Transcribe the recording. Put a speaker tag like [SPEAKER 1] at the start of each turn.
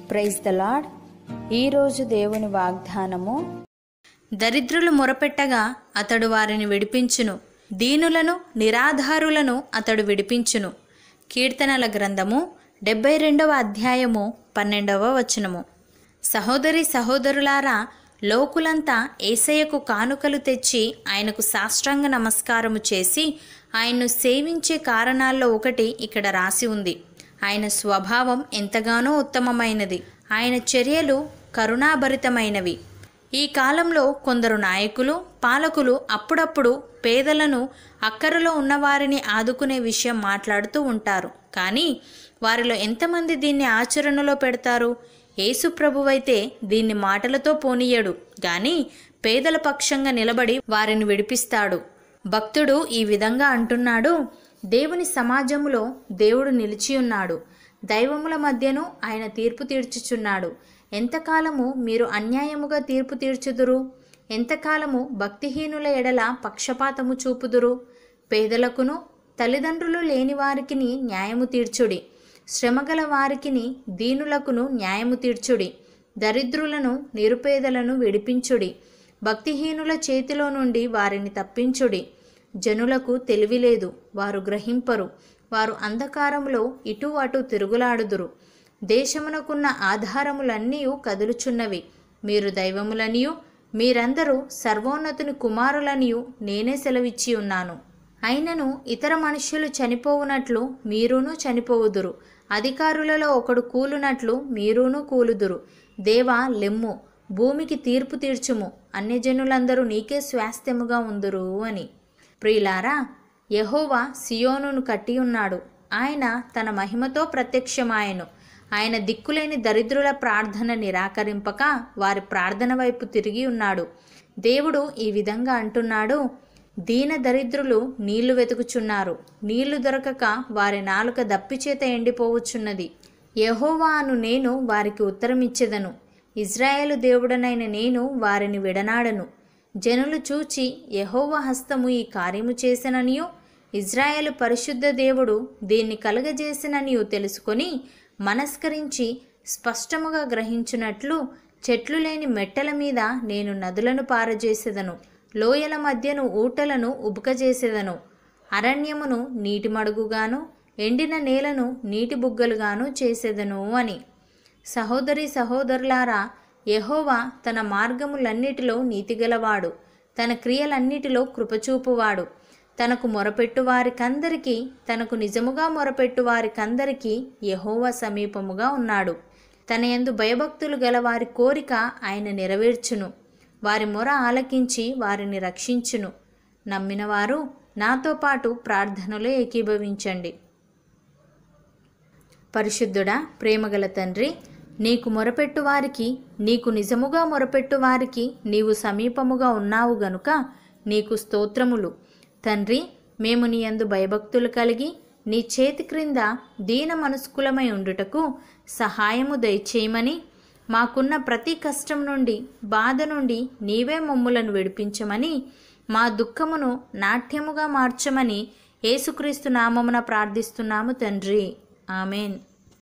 [SPEAKER 1] praise the lord ఈరోజు దేవుని వాగ్దానము
[SPEAKER 2] దరిద్రులు మొరపెట్టగా అతడు వారిని విడిపించును దీనులను నిరాధారులను అతడు విడిపించును కీర్తనల గ్రంథము డెబ్బై రెండవ అధ్యాయము పన్నెండవ వచనము సహోదరి సహోదరులారా లోకులంతా ఏసయ్యకు కానుకలు తెచ్చి ఆయనకు సాష్టాంగ నమస్కారము చేసి ఆయన్ను సేవించే కారణాల్లో ఒకటి ఇక్కడ రాసి ఉంది ఆయన స్వభావం ఎంతగానో ఉత్తమమైనది ఆయన చర్యలు కరుణాభరితమైనవి ఈ కాలంలో కొందరు నాయకులు పాలకులు అప్పుడప్పుడు పేదలను అక్కరలో ఉన్నవారిని ఆదుకునే విషయం మాట్లాడుతూ ఉంటారు కానీ వారిలో ఎంతమంది దీన్ని ఆచరణలో పెడతారు యేసు ప్రభువైతే దీన్ని మాటలతో పోనీయడు గాని పేదల పక్షంగా నిలబడి వారిని విడిపిస్తాడు భక్తుడు ఈ విధంగా అంటున్నాడు దేవుని సమాజములో దేవుడు నిలిచి ఉన్నాడు దైవముల మధ్యను ఆయన తీర్పు తీర్చుచున్నాడు ఎంతకాలము మీరు అన్యాయముగా తీర్పు తీర్చుదురు ఎంతకాలము భక్తిహీనుల ఎడల పక్షపాతము చూపుదురు పేదలకును తల్లిదండ్రులు లేని వారికిని న్యాయము తీర్చుడి శ్రమగల వారికిని దీనులకును న్యాయము తీర్చుడి దరిద్రులను నిరుపేదలను విడిపించుడి భక్తిహీనుల చేతిలో నుండి వారిని తప్పించుడి జనులకు తెలివి లేదు వారు గ్రహింపరు వారు అంధకారములో ఇటు అటు తిరుగులాడుదురు దేశమునకున్న ఆధారములన్నీ కదులుచున్నవి మీరు దైవములనియు మీరందరూ సర్వోన్నతుని కుమారులనియు నేనే సెలవిచ్చి ఉన్నాను అయినను ఇతర మనుష్యులు చనిపోవునట్లు మీరును చనిపోవుదురు అధికారులలో ఒకడు కూలునట్లు మీరును కూలుదురు దేవా లెమ్ము భూమికి తీర్పు తీర్చుము అన్యజనులందరూ నీకే స్వాస్థ్యముగా ఉందురు అని ప్రియులారా యహోవా సియోనును కట్టి ఉన్నాడు ఆయన తన మహిమతో ప్రత్యక్షమాయను ఆయన దిక్కులేని దరిద్రుల ప్రార్థన నిరాకరింపక వారి ప్రార్థన వైపు తిరిగి ఉన్నాడు దేవుడు ఈ విధంగా అంటున్నాడు దీన దరిద్రులు నీళ్లు వెతుకుచున్నారు నీళ్లు దొరకక వారి నాలుక దప్పిచేత ఎండిపోవచ్చున్నది యహోవా అను నేను వారికి ఉత్తరమిచ్చెదను ఇజ్రాయేలు దేవుడనైన నేను వారిని విడనాడను జనులు చూచి యహోవ హస్తము ఈ కార్యము చేసననియు ఇజ్రాయేలు పరిశుద్ధ దేవుడు దీన్ని కలుగజేసిననియు తెలుసుకొని మనస్కరించి స్పష్టముగా గ్రహించున్నట్లు చెట్లు లేని మెట్టల మీద నేను నదులను పారజేసేదను లోయల మధ్యను ఊటలను ఉబుకజేసేదను అరణ్యమును నీటి మడుగుగాను ఎండిన నేలను నీటి బుగ్గలుగాను చేసేదను అని సహోదరి సహోదరులారా యెహోవా తన మార్గములన్నిటిలో నీతిగలవాడు తన క్రియలన్నిటిలో కృపచూపువాడు తనకు మొరపెట్టు వారికందరికీ తనకు నిజముగా మొరపెట్టు వారికందరికీ యెహోవా సమీపముగా ఉన్నాడు తన యందు భయభక్తులు గల వారి కోరిక ఆయన నెరవేర్చును వారి మొర ఆలకించి వారిని రక్షించును నమ్మినవారు నాతో పాటు ప్రార్థనలో ఏకీభవించండి పరిశుద్ధుడా ప్రేమగల తండ్రి నీకు మొరపెట్టు వారికి నీకు నిజముగా మొరపెట్టు వారికి నీవు సమీపముగా ఉన్నావు గనుక నీకు స్తోత్రములు తండ్రి మేము నీ యందు భయభక్తులు కలిగి నీ చేతి క్రింద దీన మనస్కులమై ఉండుటకు సహాయము దయచేయమని మాకున్న ప్రతి కష్టం నుండి బాధ నుండి నీవే మమ్ములను విడిపించమని మా దుఃఖమును నాట్యముగా మార్చమని యేసుక్రీస్తు నామమున ప్రార్థిస్తున్నాము తండ్రి ఆమెన్